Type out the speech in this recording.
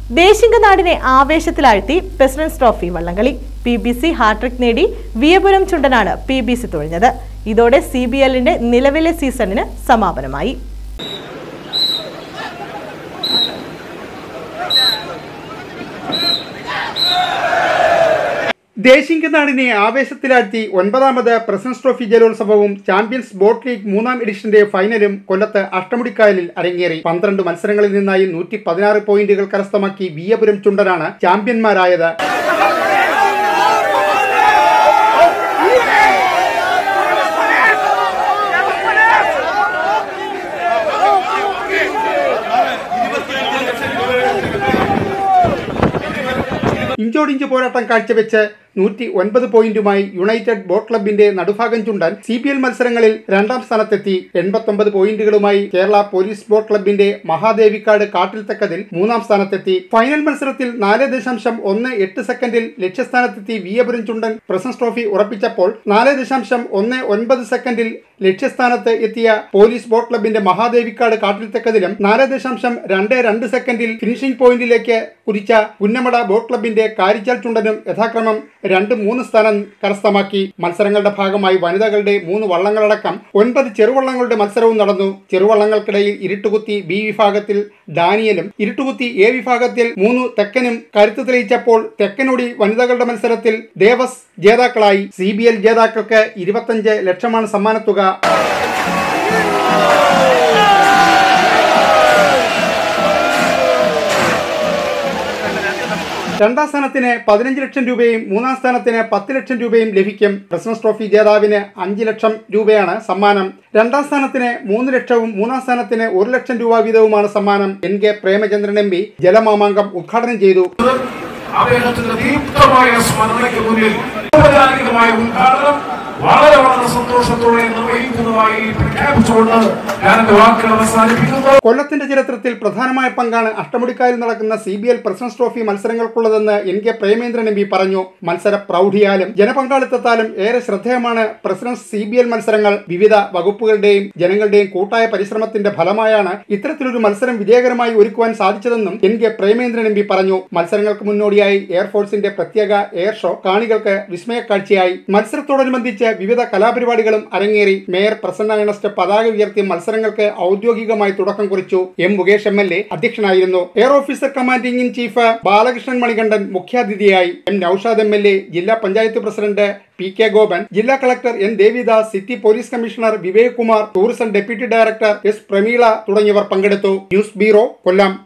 ദേശിംഗനാടിനെ ആവേശത്തിലാഴ്ത്തി President's Trophy വള്ളംകളി P B C hat trick നേടി വിയപുരം ചുണ്ടനാണ് പി ബി സി തുഴഞ്ഞത് ഇതോടെ സി ബി എല്ലിന്റെ നിലവിലെ സീസണിന് സമാപനമായി ദേശിംഗനാടിനെ ആവേശത്തിലാഴ്ത്തി ഒൻപതാമത് പ്രസിഡൻസ് ട്രോഫി ജലോത്സവവും ചാമ്പ്യൻസ് ബോട്ട് ലീഗ് മൂന്നാം എഡിഷന്റെ ഫൈനലും കൊല്ലത്ത് അഷ്ടമുടിക്കായലിൽ അരങ്ങേറി പന്ത്രണ്ട് മത്സരങ്ങളിൽ നിന്നായി നൂറ്റി പതിനാറ് പോയിന്റുകൾ കരസ്ഥമാക്കി വിയപുരം ചുണ്ടനാണ് ചാമ്പ്യന്മാരായത് ഇഞ്ചോടിഞ്ച് പോരാട്ടം കാഴ്ചവെച്ച് നൂറ്റി ഒൻപത് പോയിന്റുമായി യുണൈറ്റഡ് ബോട്ട് ക്ലബിന്റെ Nadubhagam Chundan C P L മത്സരങ്ങളിൽ രണ്ടാം സ്ഥാനത്തെത്തി എൺപത്തൊമ്പത് പോയിന്റുകളുമായി കേരള പോലീസ് ബോട്ട് ക്ലബിന്റെ മഹാദേവിക്കാട് കാട്ടിൽ തെക്കതിൽ മൂന്നാം സ്ഥാനത്തെത്തി ഫൈനൽ മത്സരത്തിൽ നാല് ദശാംശം ഒന്ന് എട്ട് സെക്കൻഡിൽ ലക്ഷ്യസ്ഥാനത്തെത്തി വിയപുരം ചുണ്ടൻ പ്രസൻസ് ട്രോഫി ഉറപ്പിച്ചപ്പോൾ നാല് ദശാംശം ഒന്ന് ഒൻപത് സെക്കൻഡിൽ ലക്ഷ്യസ്ഥാനത്ത് എത്തിയ പോലീസ് ബോട്ട് ക്ലബിന്റെ മഹാദേവിക്കാട് കാട്ടിൽ തെക്കതിലും നാല് ദശാംശം രണ്ട് രണ്ട് സെക്കൻഡിൽ ഫിനിഷിംഗ് പോയിന്റിലേക്ക് കുതിച്ച പുന്നമട ബോട്ട് ക്ലബിന്റെ കാരിച്ചാൽ ചുണ്ടനും യഥാക്രമം രണ്ട് മൂന്ന് സ്ഥാനം കരസ്ഥമാക്കി മത്സരങ്ങളുടെ ഭാഗമായി വനിതകളുടെ മൂന്ന് വള്ളങ്ങളടക്കം ഒൻപത് ചെറുവള്ളങ്ങളുടെ മത്സരവും നടന്നു ചെറുവള്ളങ്ങൾക്കിടയിൽ ഇരുട്ടുകുത്തി ബി വിഭാഗത്തിൽ ഡാനിയലും ഇരുട്ടുകുത്തി എ വിഭാഗത്തിൽ മൂന്ന് തെക്കനും കരുത്ത് തെളിയിച്ചപ്പോൾ തെക്കനോടി വനിതകളുടെ മത്സരത്തിൽ ദേവസ് ജേതാക്കളായി സി ബി എൽ ജേതാക്കൾക്ക് ഇരുപത്തഞ്ച് ലക്ഷമാണ് സമ്മാനത്തുക രണ്ടാം സ്ഥാനത്തിന് പതിനഞ്ച് ലക്ഷം രൂപയും മൂന്നാം സ്ഥാനത്തിന് പത്ത് ലക്ഷം രൂപയും ലഭിക്കും പ്രസിഡൻസ് ട്രോഫി ജേതാവിന് അഞ്ച് ലക്ഷം രൂപയാണ് സമ്മാനം രണ്ടാം സ്ഥാനത്തിന് മൂന്ന് ലക്ഷവും മൂന്നാം സ്ഥാനത്തിന് ഒരു ലക്ഷം രൂപ വീതവുമാണ് സമ്മാനം N K Premachandran M P ജലമാമാങ്കം ഉദ്ഘാടനം ചെയ്തു അദ്ദേഹത്തിന്റെ ദീപ്തമായ സ്മരണയ്ക്ക് മുന്നിൽ ഔപചാരികമായ ഉദ്ഘാടനം വളരെ വളരെ സന്തോഷത്തോടെ നിർവഹിക്കുന്നതായി പ്രഖ്യാപിച്ചുകൊണ്ട് ഞാൻ എന്റെ വാക്കുകൾ അവസാനിപ്പിക്കുന്നു കൊല്ലത്തിന്റെ ചരിത്രത്തിൽ പ്രധാനമായ പങ്കാണ് അഷ്ടമുടിക്കായിൽ നടക്കുന്ന C B L President's Trophy മത്സരങ്ങൾക്കുള്ളതെന്ന് N K Premachandran M P പറഞ്ഞു മത്സര പ്രൗഢിയാലും ജനപങ്കാളിത്തത്താലും ഏറെ ശ്രദ്ധേയമാണ് പ്രസിഡൻസ് സി ബി എൽ മത്സരങ്ങൾ വിവിധ വകുപ്പുകളുടെയും ജനങ്ങളുടെയും കൂട്ടായ പരിശ്രമത്തിന്റെ ഫലമായാണ് ഇത്തരത്തിലൊരു മത്സരം വിജയകരമായി ഒരുക്കുവാൻ സാധിച്ചതെന്നും N K Premachandran M P പറഞ്ഞു മത്സരങ്ങൾക്ക് മുന്നോടിയായി എയർഫോഴ്സിന്റെ പ്രത്യേക എയർ ഷോ കാണികൾക്ക് വിസ്മയക്കാഴ്ചയായി മത്സരത്തോടനുബന്ധിച്ച് വിവിധ കലാപരിപാടികളും അരങ്ങേറി മേയർ പ്രസന്ന ഏണസ്റ്റ് പതാക ഉയർത്തി മത്സരങ്ങൾക്ക് ഔദ്യോഗികമായി തുടക്കം കുറിച്ചു M Mukesh M L A അധ്യക്ഷനായിരുന്നു air officer commanding in chief Balakrishnan Manikandan മുഖ്യാതിഥിയായി M Noushad M L A ജില്ലാ panchayat president P K Gopan ജില്ലാ collector N Devidas city police commissioner Vivek Kumar tourism deputy director S Prameela തുടങ്ങിയവർ പങ്കെടുത്തു ന്യൂസ് ബ്യൂറോ കൊല്ലം